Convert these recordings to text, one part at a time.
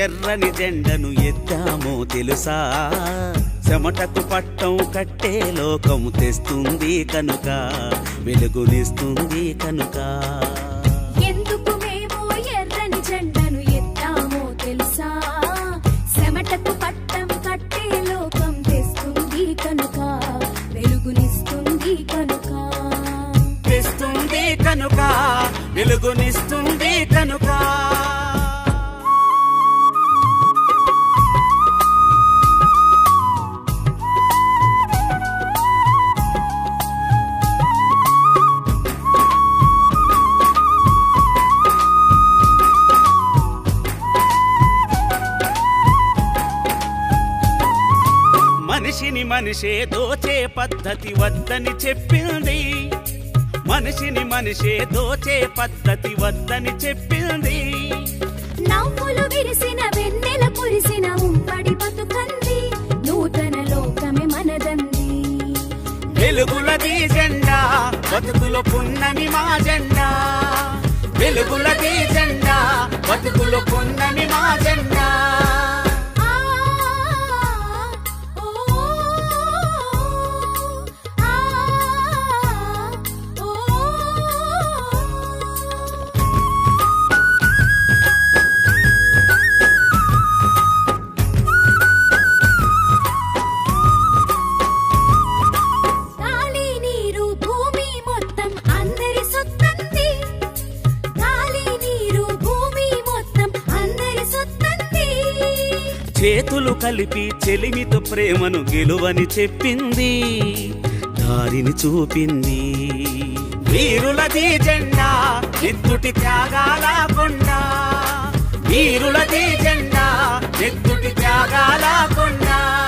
ఎర్రని జెండను ఎత్తామో తెలుసా చెమటకు పట్టం కట్టే లోకం తెస్తుంది కనుక వెలుగునిస్తుంది కనుక ఎందుకు మేము ఎర్రని జెండను ఎత్తామో తెలుసా చెమటకు పట్టం కట్టే లోకం తెస్తుంది కనుక వెలుగునిస్తుంది కనుక తెస్తుంది కనుక వెలుగునిస్తుంది కనుక మనిషిని మనిషే దోచే పద్ధతి వద్దని చెప్పింది మనిషిని మనిషే దోచే పద్ధతి వద్దని చెప్పింది నవ్వులు విరిసిన వెన్నెల కురిసిన ఉంపడి బతుకంది నూతన లోకమే మనదంది వెలుగులది జెండా బతుకులో పున్నమి మా జెండా వెలుగులది జెండా బతుకులో పున్నమి మా జెండా ఆ ఓ ఆ ఓ గాలి నీరు భూమి మొత్తం అందరి సొత్తంది గాలి నీరు భూమి మొత్తం అందరి సొత్తంది చేతులు కలిపి చెలిమితో ప్రేమను గెలువని చెప్పింది దారిని చూపింది వీరులది జెండా ఎత్తుటి త్యాగాల కొండ వీరులది జెండా ఎత్తుటి త్యాగాల కొండ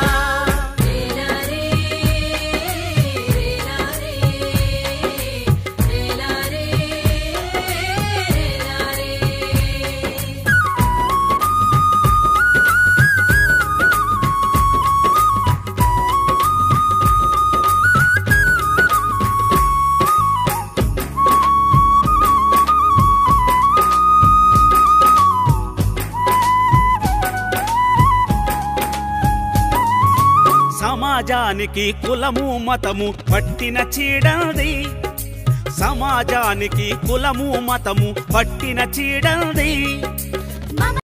సమాజానికి కులము మతము పట్టిన చీడది సమాజానికి కులము మతము పట్టిన చీడది